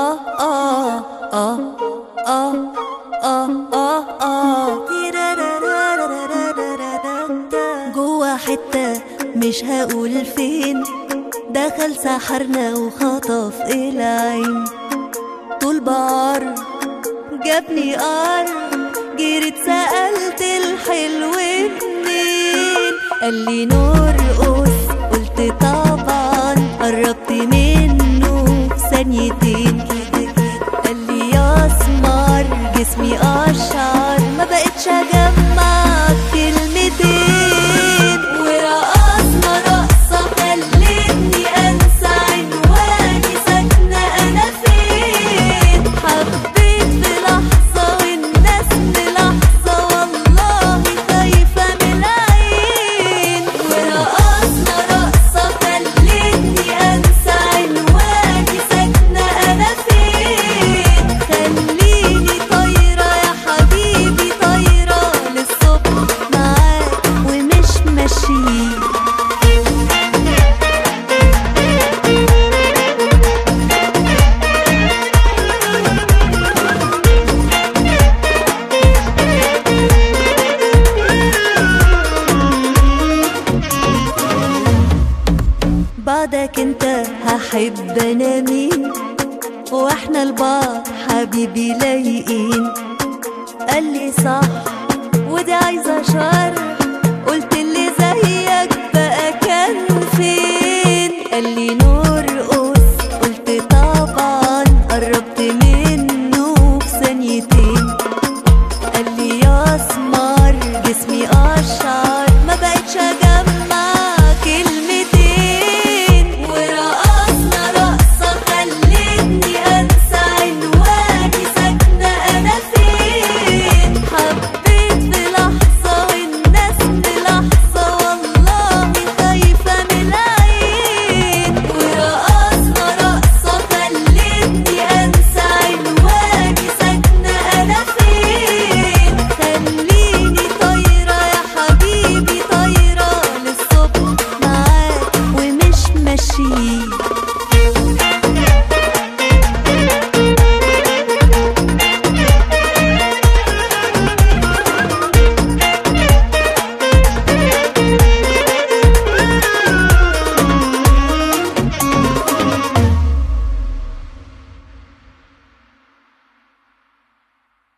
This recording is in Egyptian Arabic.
آه آه آه آه آه آه آه تيرارارارارارارارا. جوا حتة مش هقول فين دخل سحرنا وخطف العين طول بعر جابني قار جريت سألت الحلو منين قال لي نور قوس قلت طبعا قربت منه في ثانيتين قال لي يا اسمر جسمي اشعر ما بقتش اجمع كلمتين ورقصنا رقصه خلتني انسى عنواني ساكنه انا فين حبيت في لحظه والناس في لحظه والله خايفه من العين ورقصنا رقصه خلتني انسى عنواني ساكنه انا فين خليني طايره يا حبيبي طايره للصبح معاك ومش ماشيين بعدك انت هحب انا مين واحنا لبعض حبيبي لايقين قال لي صح ودي عايزه شر قلت اللي زيك بقى كان فين قال لي